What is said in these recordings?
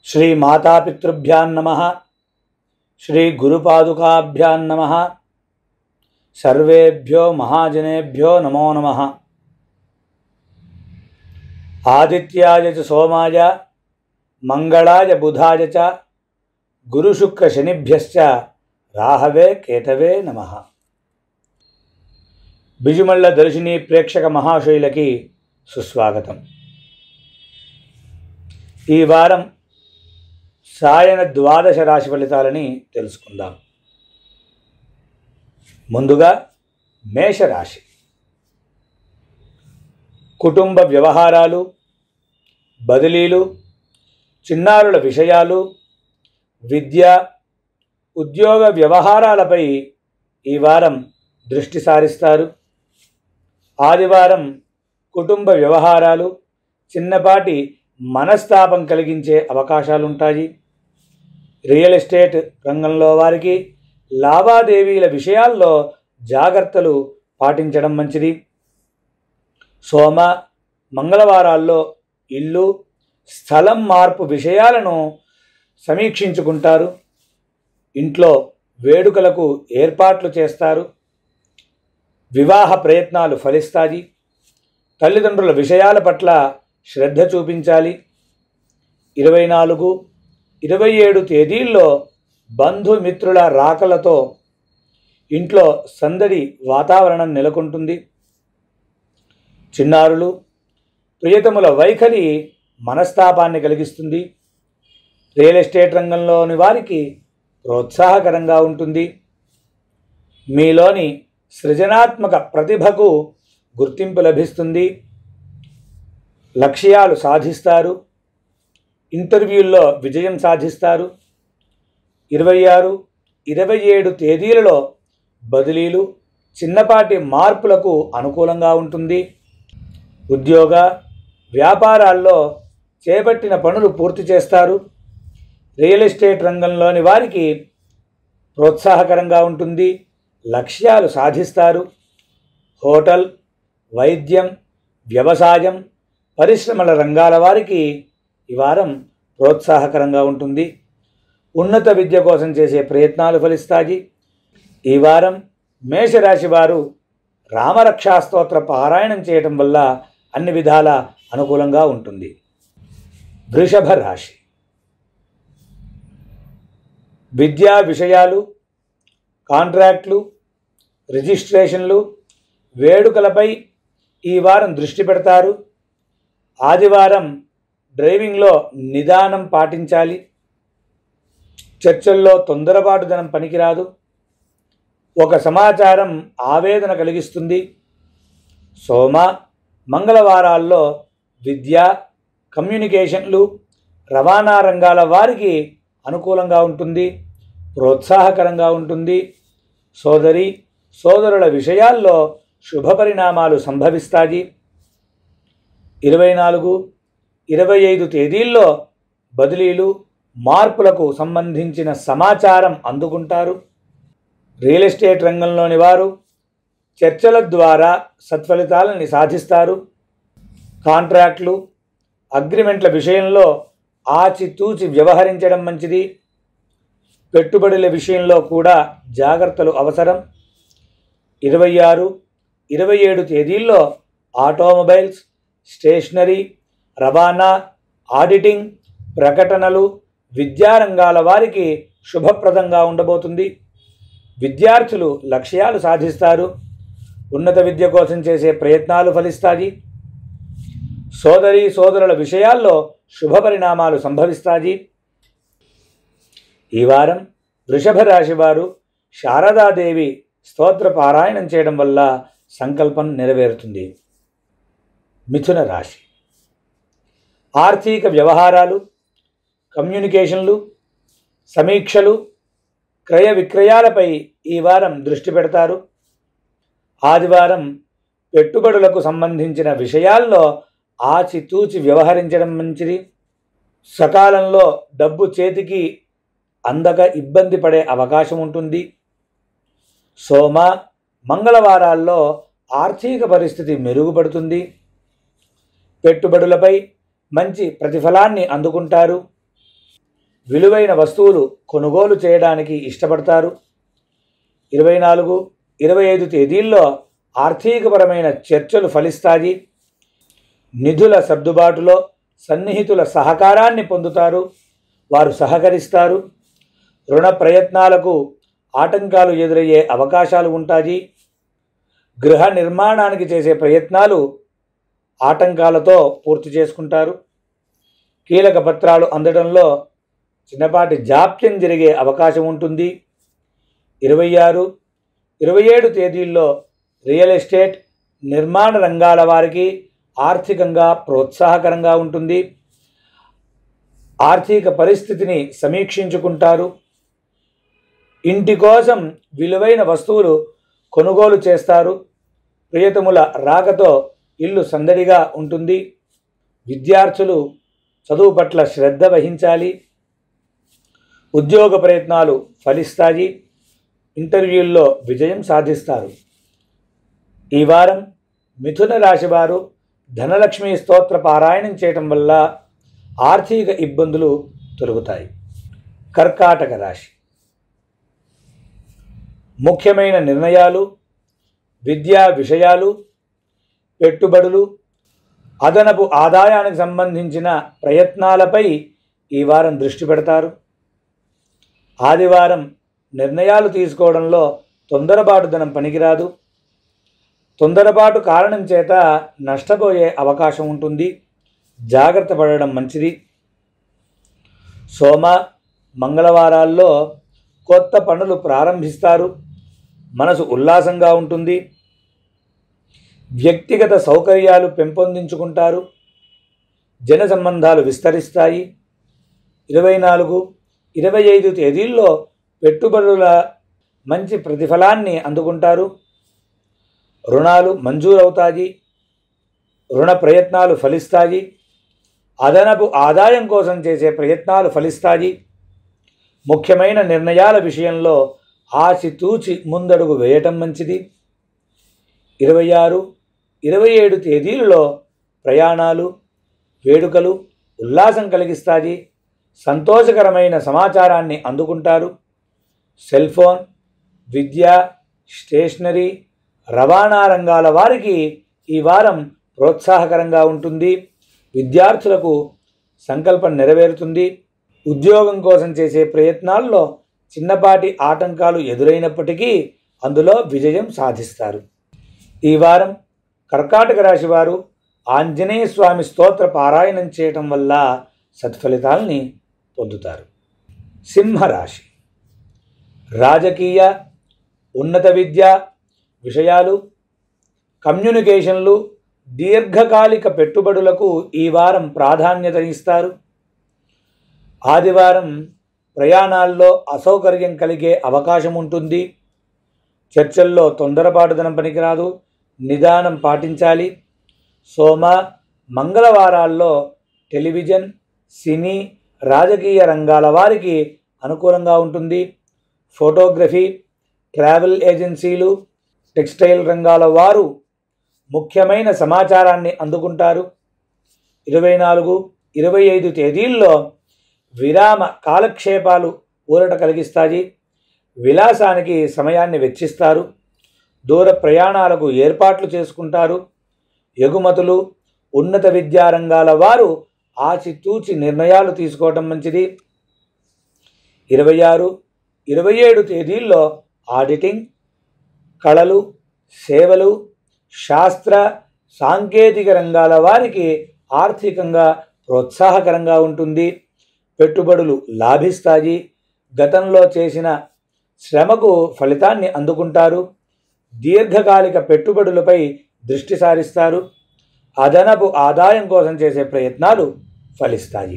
శ్రీ మాతాపితృభ్యాం నమ శ్రీ గురుపాదుకాభ్యాం నమ సర్వేభ్యో మహాజనేభ్యో నమో నమ ఆదిత్యాయ చ సోమాయ మంగళాయ బుధాయ చ గురుశుక్రశనిభ్యశ్చ రాహవే కేతవే నమ బిజుమళ్ళ దర్శిని ప్రేక్షక మహాశయులకి సుస్వాగతం ఈ వారం సాయన ద్వాదశ రాశి ఫలితాలని తెలుసుకుందాం ముందుగా మేషరాశి కుటుంబ వ్యవహారాలు బదిలీలు చిన్నారుల విషయాలు విద్య ఉద్యోగ వ్యవహారాలపై ఈ వారం దృష్టి సారిస్తారు ఆదివారం కుటుంబ వ్యవహారాలు చిన్నపాటి మనస్తాపం కలిగించే అవకాశాలుంటాయి రియల్ ఎస్టేట్ రంగంలో వారికి లావాదేవీల విషయాల్లో జాగ్రత్తలు పాటించడం మంచిది సోమ మంగళవారాల్లో ఇల్లు స్థలం మార్పు విషయాలను సమీక్షించుకుంటారు ఇంట్లో వేడుకలకు ఏర్పాట్లు చేస్తారు వివాహ ప్రయత్నాలు ఫలిస్తాయి తల్లిదండ్రుల విషయాల పట్ల శ్రద్ధ చూపించాలి ఇరవై నాలుగు ఇరవై ఏడు తేదీల్లో బంధుమిత్రుల రాకలతో ఇంట్లో సందడి వాతావరణం నెలకొంటుంది చిన్నారులు ప్రియతముల వైఖరి మనస్తాపాన్ని కలిగిస్తుంది రియల్ ఎస్టేట్ రంగంలోని వారికి ప్రోత్సాహకరంగా ఉంటుంది మీలోని సృజనాత్మక ప్రతిభకు గుర్తింపు లభిస్తుంది లక్ష్యాలు సాధిస్తారు ఇంటర్వ్యూల్లో విజయం సాధిస్తారు ఇరవై ఆరు ఇరవై ఏడు తేదీలలో బదిలీలు చిన్నపాటి మార్పులకు అనుకూలంగా ఉంటుంది ఉద్యోగ వ్యాపారాల్లో చేపట్టిన పనులు పూర్తి చేస్తారు రియల్ ఎస్టేట్ రంగంలోని వారికి ప్రోత్సాహకరంగా ఉంటుంది లక్ష్యాలు సాధిస్తారు హోటల్ వైద్యం వ్యవసాయం పరిశ్రమల రంగాల వారికి ఈ వారం ప్రోత్సాహకరంగా ఉంటుంది ఉన్నత విద్య కోసం చేసే ప్రయత్నాలు ఫలిస్తాయి ఈ వారం మేషరాశి వారు రామరక్షా స్తోత్ర పారాయణం చేయటం వల్ల అన్ని విధాల అనుకూలంగా ఉంటుంది వృషభ రాశి విద్యా విషయాలు కాంట్రాక్ట్లు రిజిస్ట్రేషన్లు వేడుకలపై ఈ వారం దృష్టి పెడతారు ఆదివారం డ్రైవింగ్లో నిదానం పాటించాలి చర్చల్లో తొందరపాటుదనం పనికిరాదు ఒక సమాచారం ఆవేదన కలిగిస్తుంది సోమ మంగళవారాల్లో విద్య కమ్యూనికేషన్లు రవాణా రంగాల వారికి అనుకూలంగా ఉంటుంది ప్రోత్సాహకరంగా ఉంటుంది సోదరి సోదరుల విషయాల్లో శుభ పరిణామాలు సంభవిస్తాయి ఇరవై నాలుగు ఇరవై ఐదు తేదీల్లో బదిలీలు మార్పులకు సంబంధించిన సమాచారం అందుకుంటారు రియల్ ఎస్టేట్ రంగంలోని వారు చర్చల ద్వారా సత్ఫలితాలని సాధిస్తారు కాంట్రాక్ట్లు అగ్రిమెంట్ల విషయంలో ఆచితూచి వ్యవహరించడం మంచిది పెట్టుబడుల విషయంలో కూడా జాగ్రత్తలు అవసరం ఇరవై ఆరు ఇరవై ఏడు తేదీల్లో ఆటోమొబైల్స్ స్టేషనరీ రవాణా ఆడిటింగ్ ప్రకటనలు విద్యారంగాల వారికి శుభప్రదంగా ఉండబోతుంది విద్యార్థులు లక్ష్యాలు సాధిస్తారు ఉన్నత విద్య కోసం చేసే ప్రయత్నాలు ఫలిస్తాయి సోదరి సోదరుల విషయాల్లో శుభ పరిణామాలు సంభవిస్తాయి ఈ వారం వృషభ రాశి వారు శారదాదేవి స్తోత్ర పారాయణం చేయడం వల్ల సంకల్పం నెరవేరుతుంది మిథున రాశి ఆర్థిక వ్యవహారాలు కమ్యూనికేషన్లు సమీక్షలు క్రయ విక్రయాలపై ఈ వారం దృష్టి పెడతారు ఆదివారం పెట్టుబడులకు సంబంధించిన విషయాల్లో ఆచితూచి వ్యవహరించడం మంచిది సకాలంలో డబ్బు చేతికి అందక ఇబ్బంది పడే అవకాశం ఉంటుంది సోమ మంగళవారాల్లో ఆర్థిక పరిస్థితి మెరుగుపడుతుంది పెట్టుబడులపై మంచి ప్రతిఫలాన్ని అందుకుంటారు విలువైన వస్తువులు కొనుగోలు చేయడానికి ఇష్టపడతారు ఇరవై నాలుగు ఇరవై ఐదు తేదీల్లో ఆర్థికపరమైన చర్చలు ఫలిస్తాయి నిధుల సర్దుబాటులో సన్నిహితుల సహకారాన్ని పొందుతారు వారు సహకరిస్తారు రుణ ప్రయత్నాలకు ఆటంకాలు ఎదురయ్యే అవకాశాలు ఉంటాయి గృహ నిర్మాణానికి చేసే ప్రయత్నాలు ఆటంకాలతో పూర్తి చేసుకుంటారు కీలక పత్రాలు అందడంలో చిన్నపాటి జాప్యం జరిగే అవకాశం ఉంటుంది ఇరవై ఆరు ఇరవై ఏడు తేదీల్లో రియల్ ఎస్టేట్ నిర్మాణ రంగాల వారికి ఆర్థికంగా ప్రోత్సాహకరంగా ఉంటుంది ఆర్థిక పరిస్థితిని సమీక్షించుకుంటారు ఇంటి కోసం విలువైన వస్తువులు కొనుగోలు చేస్తారు ప్రియతముల రాకతో ఇల్లు సందడిగా ఉంటుంది విద్యార్థులు చదువు పట్ల శ్రద్ధ వహించాలి ఉద్యోగ ప్రయత్నాలు ఫలిస్తాయి ఇంటర్వ్యూల్లో విజయం సాధిస్తారు ఈ వారం మిథున రాశి వారు ధనలక్ష్మి స్తోత్ర పారాయణం చేయటం వల్ల ఆర్థిక ఇబ్బందులు తొలగుతాయి కర్కాటక రాశి ముఖ్యమైన నిర్ణయాలు విద్యా విషయాలు పెట్టుబడులు అదనపు ఆదాయానికి సంబంధించిన ప్రయత్నాలపై ఈ వారం దృష్టి పెడతారు ఆదివారం నిర్ణయాలు తీసుకోవడంలో తొందరపాటుదనం పనికిరాదు తొందరపాటు కారణం చేత నష్టపోయే అవకాశం ఉంటుంది జాగ్రత్త పడడం మంచిది సోమ మంగళవారాల్లో కొత్త పనులు ప్రారంభిస్తారు మనసు ఉల్లాసంగా ఉంటుంది వ్యక్తిగత సౌకర్యాలు పెంపొందించుకుంటారు జన సంబంధాలు విస్తరిస్తాయి ఇరవై నాలుగు ఇరవై ఐదు తేదీల్లో పెట్టుబడుల మంచి ప్రతిఫలాన్ని అందుకుంటారు రుణాలు మంజూరవుతాయి రుణ ప్రయత్నాలు ఫలిస్తాయి అదనపు ఆదాయం కోసం చేసే ప్రయత్నాలు ఫలిస్తాయి ముఖ్యమైన నిర్ణయాల విషయంలో ఆచితూచి ముందడుగు వేయటం మంచిది ఇరవై ఆరు ఇరవై ఏడు తేదీలలో ప్రయాణాలు వేడుకలు ఉల్లాసం కలిగిస్తాయి సంతోషకరమైన సమాచారాన్ని అందుకుంటారు సెల్ ఫోన్ విద్య స్టేషనరీ రవాణా రంగాల వారికి ఈ వారం ప్రోత్సాహకరంగా ఉంటుంది విద్యార్థులకు సంకల్పం నెరవేరుతుంది ఉద్యోగం కోసం చేసే ప్రయత్నాల్లో చిన్నపాటి ఆటంకాలు ఎదురైనప్పటికీ అందులో విజయం సాధిస్తారు ఈ వారం కర్కాటక రాశి వారు ఆంజనేయ స్వామి స్తోత్ర పారాయణం చేయటం వల్ల సత్ఫలితాల్ని పొందుతారు సింహరాశి రాజకీయ ఉన్నత విద్య విషయాలు కమ్యూనికేషన్లు దీర్ఘకాలిక పెట్టుబడులకు ఈ వారం ప్రాధాన్యత ఇస్తారు ఆదివారం ప్రయాణాల్లో అసౌకర్యం కలిగే అవకాశం ఉంటుంది చర్చల్లో తొందరపాటుదనం పనికిరాదు నిదానం పాటించాలి సోమ మంగళవారాల్లో టెలివిజన్ సినీ రాజకీయ రంగాల వారికి అనుకూలంగా ఉంటుంది ఫోటోగ్రఫీ ట్రావెల్ ఏజెన్సీలు టెక్స్టైల్ రంగాల వారు ముఖ్యమైన సమాచారాన్ని అందుకుంటారు ఇరవై నాలుగు ఇరవై ఐదు తేదీల్లో విరామ కాలక్షేపాలు ఊరట కలిగిస్తాయి విలాసానికి సమయాన్ని వెచ్చిస్తారు దూర ప్రయాణాలకు ఏర్పాట్లు చేసుకుంటారు ఎగుమతులు ఉన్నత విద్యా రంగాల వారు ఆచితూచి నిర్ణయాలు తీసుకోవటం మంచిది ఇరవై ఆరు ఇరవై ఏడు తేదీల్లో ఆడిటింగ్ కళలు సేవలు శాస్త్ర సాంకేతిక రంగాల వారికి ఆర్థికంగా ప్రోత్సాహకరంగా ఉంటుంది పెట్టుబడులు లాభిస్తాయి గతంలో చేసిన శ్రమకు ఫలితాన్ని అందుకుంటారు దీర్ఘకాలిక పెట్టుబడులపై దృష్టి సారిస్తారు అదనపు ఆదాయం కోసం చేసే ప్రయత్నాలు ఫలిస్తాయి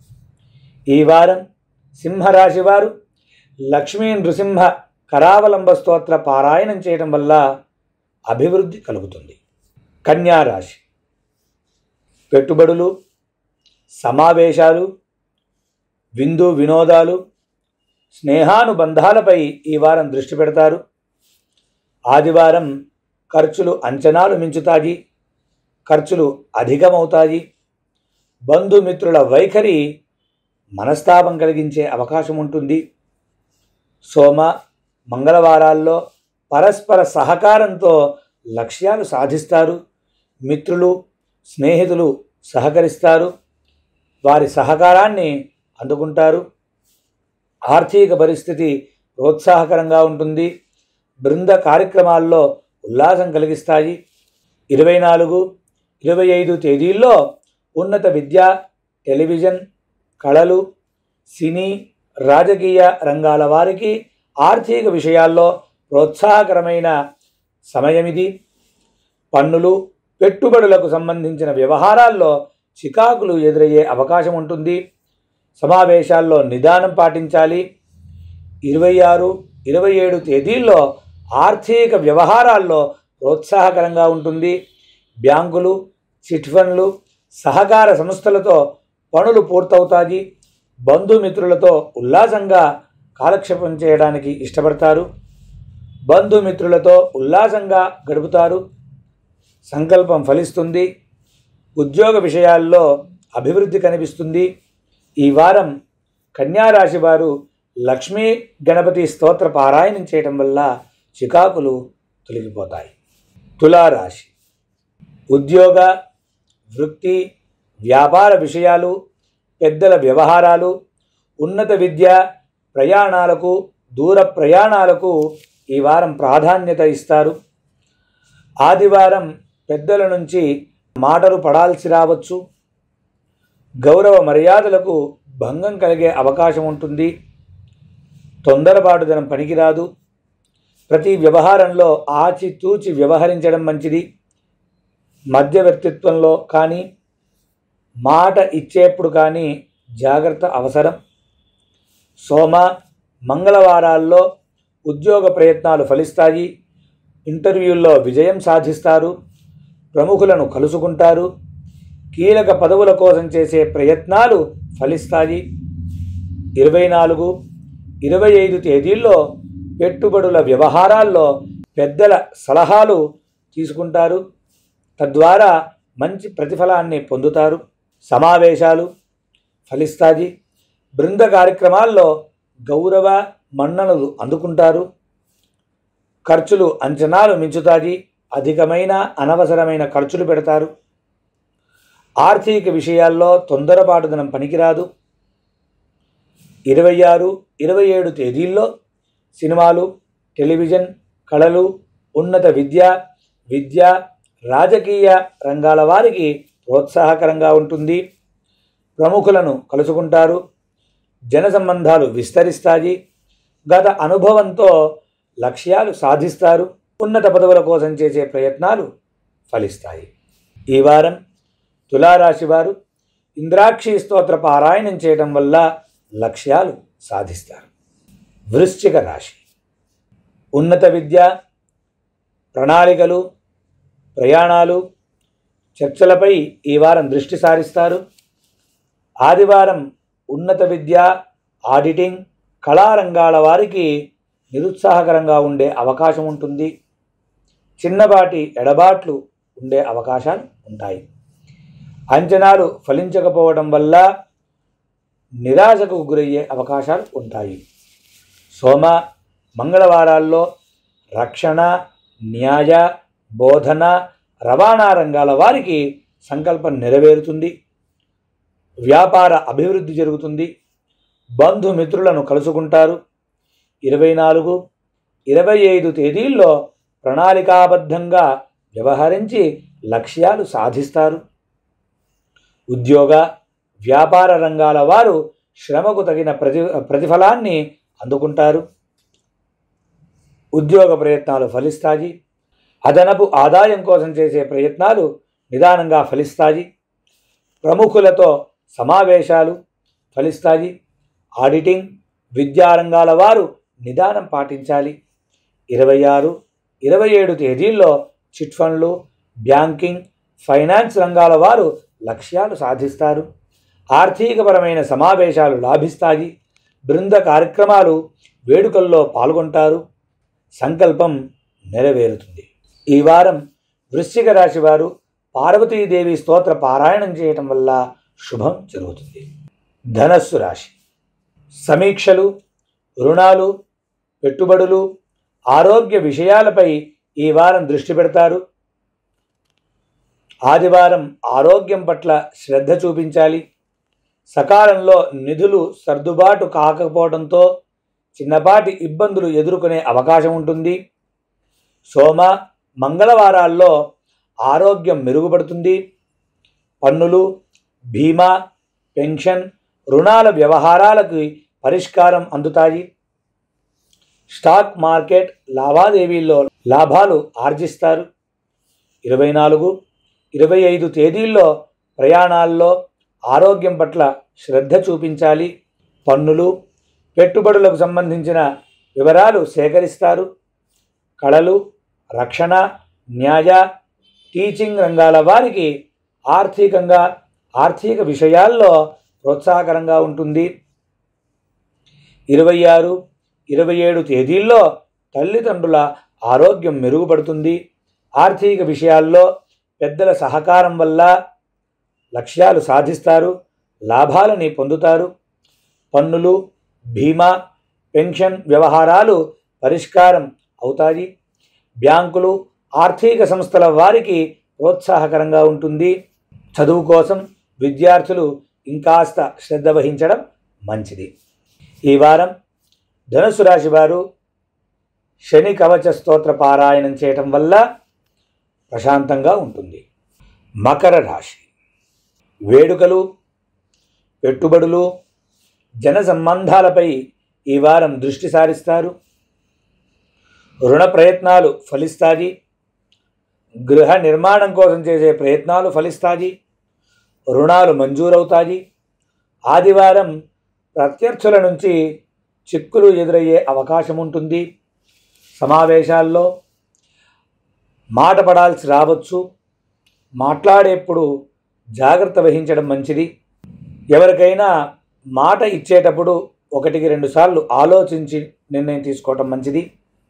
ఈ వారం సింహరాశి వారు లక్ష్మీ నృసింహ కరావలంబ స్తోత్ర పారాయణం చేయడం వల్ల అభివృద్ధి కలుగుతుంది కన్యా రాశి పెట్టుబడులు సమావేశాలు విందు వినోదాలు స్నేహానుబంధాలపై ఈ వారం దృష్టి పెడతారు ఆదివారం ఖర్చులు అంచనాలు మించుతాయి ఖర్చులు అధికమవుతాయి బంధుమిత్రుల వైఖరి మనస్తాపం కలిగించే అవకాశం ఉంటుంది సోమ మంగళవారాల్లో పరస్పర సహకారంతో లక్ష్యాలు సాధిస్తారు మిత్రులు స్నేహితులు సహకరిస్తారు వారి సహకారాన్ని అందుకుంటారు ఆర్థిక పరిస్థితి ప్రోత్సాహకరంగా ఉంటుంది బృంద కార్యక్రమాల్లో ఉల్లాసం కలిగిస్తాయి ఇరవై నాలుగు ఇరవై ఐదు తేదీల్లో ఉన్నత విద్య టెలివిజన్ కళలు సినీ రాజకీయ రంగాల వారికి ఆర్థిక విషయాల్లో ప్రోత్సాహకరమైన సమయం ఇది పన్నులు పెట్టుబడులకు సంబంధించిన వ్యవహారాల్లో చికాకులు ఎదురయ్యే అవకాశం ఉంటుంది సమావేశాల్లో నిదానం పాటించాలి ఇరవై ఆరు ఇరవై ఏడు తేదీల్లో ఆర్థిక వ్యవహారాల్లో ప్రోత్సాహకరంగా ఉంటుంది బ్యాంకులు చిట్ ఫండ్లు సహకార సంస్థలతో పనులు పూర్తవుతాయి బంధుమిత్రులతో ఉల్లాసంగా కాలక్షేపం చేయడానికి ఇష్టపడతారు బంధుమిత్రులతో ఉల్లాసంగా గడుపుతారు సంకల్పం ఫలిస్తుంది ఉద్యోగ విషయాల్లో అభివృద్ధి కనిపిస్తుంది ఈ వారం కన్యారాశి వారు లక్ష్మీ గణపతి స్తోత్ర పారాయణం చేయటం వల్ల చికాకులు తొలగిపోతాయి తులారాశి ఉద్యోగ వృత్తి వ్యాపార విషయాలు పెద్దల వ్యవహారాలు ఉన్నత విద్య ప్రయాణాలకు దూర ప్రయాణాలకు ఈ వారం ప్రాధాన్యత ఇస్తారు ఆదివారం పెద్దల నుంచి మాటలు పడాల్సి రావచ్చు గౌరవ మర్యాదలకు భంగం కలిగే అవకాశం ఉంటుంది తొందరపాటుదనం పనికిరాదు ప్రతి వ్యవహారంలో ఆచితూచి వ్యవహరించడం మంచిది మధ్యవర్తిత్వంలో కానీ మాట ఇచ్చేప్పుడు కానీ జాగ్రత్త అవసరం సోమ మంగళవారాల్లో ఉద్యోగ ప్రయత్నాలు ఫలిస్తాయి ఇంటర్వ్యూల్లో విజయం సాధిస్తారు ప్రముఖులను కలుసుకుంటారు కీలక పదవుల కోసం చేసే ప్రయత్నాలు ఫలిస్తాయి ఇరవై నాలుగు ఇరవై ఐదు తేదీల్లో పెట్టుబడుల వ్యవహారాల్లో పెద్దల సలహాలు తీసుకుంటారు తద్వారా మంచి ప్రతిఫలాన్ని పొందుతారు సమావేశాలు ఫలిస్తాయి బృంద కార్యక్రమాల్లో గౌరవ మన్ననలు అందుకుంటారు ఖర్చులు అంచనాలు మించుతాయి అధికమైన అనవసరమైన ఖర్చులు పెడతారు ఆర్థిక విషయాల్లో తొందరపాటుదనం పనికిరాదు ఇరవై ఆరు ఇరవై ఏడు తేదీల్లో సినిమాలు టెలివిజన్ కళలు ఉన్నత విద్య విద్య రాజకీయ రంగాల వారికి ప్రోత్సాహకరంగా ఉంటుంది ప్రముఖులను కలుసుకుంటారు జన సంబంధాలు విస్తరిస్తాయి గత అనుభవంతో లక్ష్యాలు సాధిస్తారు ఉన్నత పదవుల కోసం చేసే ప్రయత్నాలు ఫలిస్తాయి ఈ వారం తులారాశి వారు ఇంద్రాక్షి స్తోత్ర పారాయణం చేయడం వల్ల లక్ష్యాలు సాధిస్తారు వృశ్చిక రాశి ఉన్నత విద్య ప్రణాళికలు ప్రయాణాలు చర్చలపై ఈ వారం దృష్టి సారిస్తారు ఆదివారం ఉన్నత విద్య ఆడిటింగ్ కళారంగాల వారికి నిరుత్సాహకరంగా ఉండే అవకాశం ఉంటుంది చిన్నపాటి ఎడబాట్లు ఉండే అవకాశాలు ఉంటాయి అంచనాలు ఫలించకపోవడం వల్ల నిరాశకు గురయ్యే అవకాశాలు ఉంటాయి సోమ మంగళవారాల్లో రక్షణ న్యాయ బోధన రవాణా రంగాల వారికి సంకల్పం నెరవేరుతుంది వ్యాపార అభివృద్ధి జరుగుతుంది బంధుమిత్రులను కలుసుకుంటారు ఇరవై నాలుగు ఇరవై ఐదు తేదీల్లో ప్రణాళికాబద్ధంగా వ్యవహరించి లక్ష్యాలు సాధిస్తారు ఉద్యోగ వ్యాపార రంగాల వారు శ్రమకు తగిన ప్రతి ప్రతిఫలాన్ని అందుకుంటారు ఉద్యోగ ప్రయత్నాలు ఫలిస్తాయి అదనపు ఆదాయం కోసం చేసే ప్రయత్నాలు నిదానంగా ఫలిస్తాయి ప్రముఖులతో సమావేశాలు ఫలిస్తాయి ఆడిటింగ్ విద్యారంగాల వారు నిదానం పాటించాలి ఇరవై ఆరు ఇరవై ఏడు తేదీల్లో చిట్ ఫండ్లు బ్యాంకింగ్ ఫైనాన్స్ రంగాల వారు లక్ష్యాలు సాధిస్తారు ఆర్థికపరమైన సమావేశాలు లాభిస్తాయి బృంద కార్యక్రమాలు వేడుకల్లో పాల్గొంటారు సంకల్పం నెరవేరుతుంది ఈ వారం వృశ్చిక రాశి వారు పార్వతీదేవి స్తోత్ర పారాయణం చేయటం వల్ల శుభం జరుగుతుంది ధనస్సు రాశి సమీక్షలు రుణాలు పెట్టుబడులు ఆరోగ్య విషయాలపై ఈ వారం దృష్టి పెడతారు ఆదివారం ఆరోగ్యం పట్ల శ్రద్ధ చూపించాలి సకాలంలో నిధులు సర్దుబాటు కాకపోవడంతో చిన్నపాటి ఇబ్బందులు ఎదుర్కొనే అవకాశం ఉంటుంది సోమ మంగళవారాల్లో ఆరోగ్యం మెరుగుపడుతుంది పన్నులు బీమా పెన్షన్ రుణాల వ్యవహారాలకు పరిష్కారం అందుతాయి స్టాక్ మార్కెట్ లావాదేవీల్లో లాభాలు ఆర్జిస్తారు ఇరవై నాలుగు ఇరవై ఐదు తేదీల్లో ప్రయాణాల్లో ఆరోగ్యం పట్ల శ్రద్ధ చూపించాలి పన్నులు పెట్టుబడులకు సంబంధించిన వివరాలు సేకరిస్తారు కళలు రక్షణ న్యాయ టీచింగ్ రంగాల వారికి ఆర్థికంగా ఆర్థిక విషయాల్లో ప్రోత్సాహకరంగా ఉంటుంది ఇరవై ఆరు ఇరవై ఏడు తేదీల్లో తల్లిదండ్రుల ఆరోగ్యం మెరుగుపడుతుంది ఆర్థిక విషయాల్లో పెద్దల సహకారం వల్ల లక్ష్యాలు సాధిస్తారు లాభాలని పొందుతారు పన్నులు బీమా పెన్షన్ వ్యవహారాలు పరిష్కారం అవుతాయి బ్యాంకులు ఆర్థిక సంస్థల వారికి ప్రోత్సాహకరంగా ఉంటుంది చదువు కోసం విద్యార్థులు ఇంకాస్త శ్రద్ధ వహించడం మంచిది ఈ వారం ధనుసు రాశి వారు శని కవచ స్తోత్ర పారాయణం చేయటం వల్ల ప్రశాంతంగా ఉంటుంది మకర రాశి వేడుకలు పెట్టుబడులు జన సంబంధాలపై ఈ వారం దృష్టి సారిస్తారు రుణ ప్రయత్నాలు ఫలిస్తాయి గృహ నిర్మాణం కోసం చేసే ప్రయత్నాలు ఫలిస్తాయి రుణాలు మంజూరవుతాయి ఆదివారం ప్రత్యర్థుల నుంచి చిక్కులు ఎదురయ్యే అవకాశం ఉంటుంది సమావేశాల్లో మాట పడాల్సి రావచ్చు మాట్లాడేప్పుడు జాగ్రత్త వహించడం మంచిది ఎవరికైనా మాట ఇచ్చేటప్పుడు ఒకటికి రెండు సార్లు ఆలోచించి నిర్ణయం తీసుకోవటం మంచిది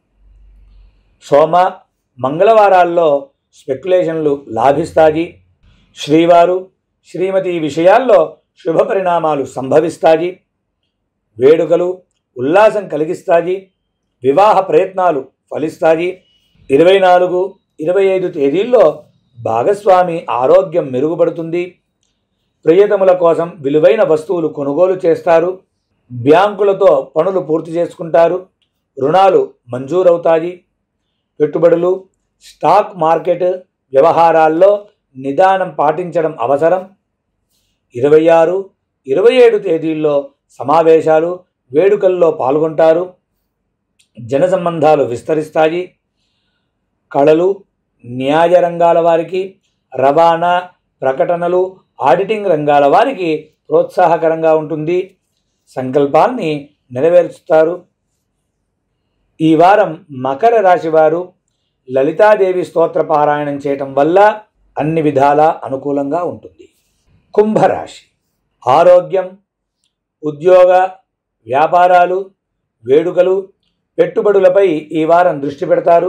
సోమ మంగళవారాల్లో స్పెక్యులేషన్లు లాభిస్తాయి శ్రీవారు శ్రీమతి ఈ విషయాల్లో శుభ పరిణామాలు సంభవిస్తాయి వేడుకలు ఉల్లాసం కలిగిస్తాయి వివాహ ప్రయత్నాలు ఫలిస్తాయి ఇరవై నాలుగు ఇరవై ఐదు తేదీల్లో భాగస్వామి ఆరోగ్యం మెరుగుపడుతుంది ప్రియతముల కోసం విలువైన వస్తువులు కొనుగోలు చేస్తారు బ్యాంకులతో పనులు పూర్తి చేసుకుంటారు రుణాలు మంజూరవుతాయి పెట్టుబడులు స్టాక్ మార్కెట్ వ్యవహారాల్లో నిదానం పాటించడం అవసరం ఇరవై ఆరు ఇరవై ఏడు తేదీల్లో సమావేశాలు వేడుకల్లో పాల్గొంటారు జన సంబంధాలు విస్తరిస్తాయి కళలు న్యాయ రంగాల వారికి రవాణా ప్రకటనలు ఆడిటింగ్ రంగాల వారికి ప్రోత్సాహకరంగా ఉంటుంది సంకల్పాల్ని నెరవేర్చుతారు ఈ వారం మకర రాశి వారు లలితాదేవి స్తోత్ర పారాయణం చేయటం వల్ల అన్ని విధాలా అనుకూలంగా ఉంటుంది కుంభరాశి ఆరోగ్యం ఉద్యోగ వ్యాపారాలు వేడుకలు పెట్టుబడులపై ఈ వారం దృష్టి పెడతారు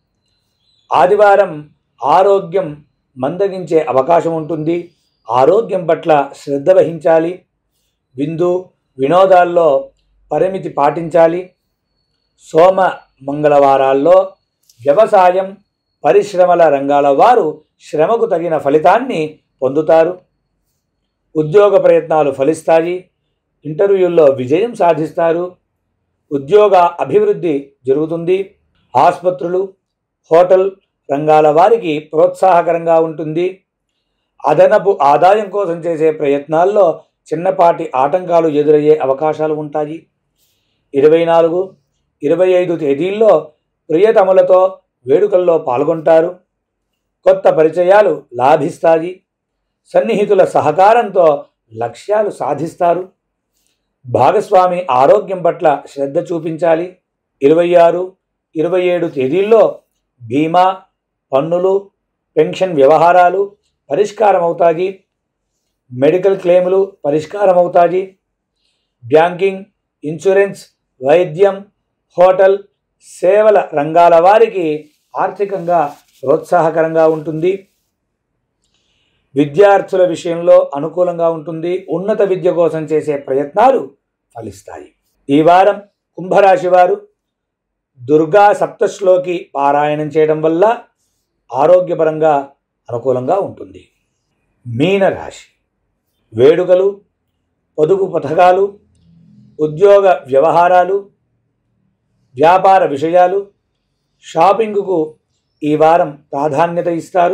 ఆదివారం ఆరోగ్యం మందగించే అవకాశం ఉంటుంది ఆరోగ్యం పట్ల శ్రద్ధ వహించాలి విందు వినోదాల్లో పరిమితి పాటించాలి సోమ మంగళవారాల్లో వ్యవసాయం పరిశ్రమల రంగాల వారు శ్రమకు తగిన ఫలితాన్ని పొందుతారు ఉద్యోగ ప్రయత్నాలు ఫలిస్తాయి ఇంటర్వ్యూల్లో విజయం సాధిస్తారు ఉద్యోగ అభివృద్ధి జరుగుతుంది ఆసుపత్రులు హోటల్ రంగాల వారికి ప్రోత్సాహకరంగా ఉంటుంది అదనపు ఆదాయం కోసం చేసే ప్రయత్నాల్లో చిన్నపాటి ఆటంకాలు ఎదురయ్యే అవకాశాలు ఉంటాయి ఇరవై నాలుగు ఇరవై ఐదు తేదీల్లో ప్రియతములతో వేడుకల్లో పాల్గొంటారు కొత్త పరిచయాలు లాభిస్తాయి సన్నిహితుల సహకారంతో లక్ష్యాలు సాధిస్తారు భాగస్వామి ఆరోగ్యం పట్ల శ్రద్ధ చూపించాలి ఇరవై ఆరు ఇరవై ఏడు తేదీల్లో బీమా పన్నులు పెన్షన్ వ్యవహారాలు పరిష్కారం అవుతాయి మెడికల్ క్లెయిములు పరిష్కారం అవుతాయి బ్యాంకింగ్ ఇన్సూరెన్స్ వైద్యం హోటల్ సేవల రంగాల వారికి ఆర్థికంగా ప్రోత్సాహకరంగా ఉంటుంది విద్యార్థుల విషయంలో అనుకూలంగా ఉంటుంది ఉన్నత విద్య కోసం చేసే ప్రయత్నాలు ఫలిస్తాయి ఈ వారం కుంభరాశి వారు దుర్గా సప్తశ్లోకి పారాయణం చేయడం వల్ల ఆరోగ్యపరంగా అనుకూలంగా ఉంటుంది మీనరాశి వేడుకలు పొదుపు పథకాలు ఉద్యోగ వ్యవహారాలు వ్యాపార విషయాలు షాపింగ్కు ఈ వారం ప్రాధాన్యత ఇస్తారు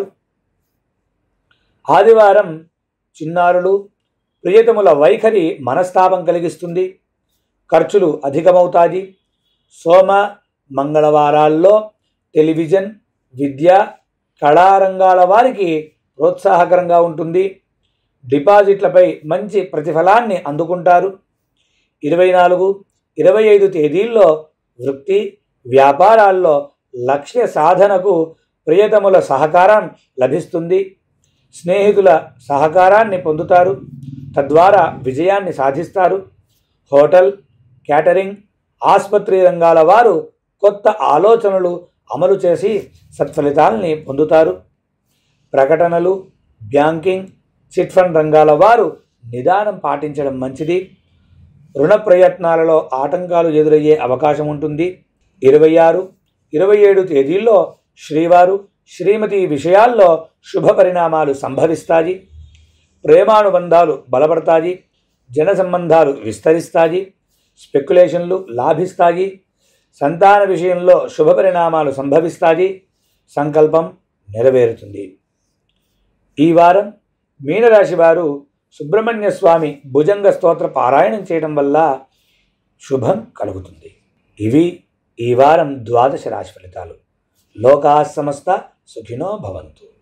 ఆదివారం చిన్నారులు ప్రియతముల వైఖరి మనస్తాపం కలిగిస్తుంది ఖర్చులు అధికమవుతాయి సోమ మంగళవారాల్లో టెలివిజన్ విద్య కళారంగాల వారికి ప్రోత్సాహకరంగా ఉంటుంది డిపాజిట్లపై మంచి ప్రతిఫలాన్ని అందుకుంటారు ఇరవై నాలుగు ఇరవై ఐదు తేదీల్లో వృత్తి వ్యాపారాల్లో లక్ష్య సాధనకు ప్రియతముల సహకారం లభిస్తుంది స్నేహితుల సహకారాన్ని పొందుతారు తద్వారా విజయాన్ని సాధిస్తారు హోటల్ క్యాటరింగ్ ఆసుపత్రి రంగాల వారు కొత్త ఆలోచనలు అమలు చేసి సత్ఫలితాలని పొందుతారు ప్రకటనలు బ్యాంకింగ్ చిట్ ఫండ్ రంగాల వారు నిదానం పాటించడం మంచిది రుణ ప్రయత్నాలలో ఆటంకాలు ఎదురయ్యే అవకాశం ఉంటుంది ఇరవై ఆరు ఇరవై ఏడు తేదీల్లో శ్రీవారు శ్రీమతి విషయాల్లో శుభ పరిణామాలు సంభవిస్తాయి ప్రేమానుబంధాలు బలపడతాయి జన సంబంధాలు విస్తరిస్తాయి స్పెక్యులేషన్లు లాభిస్తాయి సంతాన విషయంలో శుభ పరిణామాలు సంభవిస్తాయి సంకల్పం నెరవేరుతుంది ఈ వారం మీనరాశి వారు సుబ్రహ్మణ్య స్వామి భుజంగ స్తోత్ర పారాయణం చేయడం వల్ల శుభం కలుగుతుంది ఇవి ఈ వారం ద్వాదశ రాశి ఫలితాలు లోకా సమస్త సుఖినో భవంతు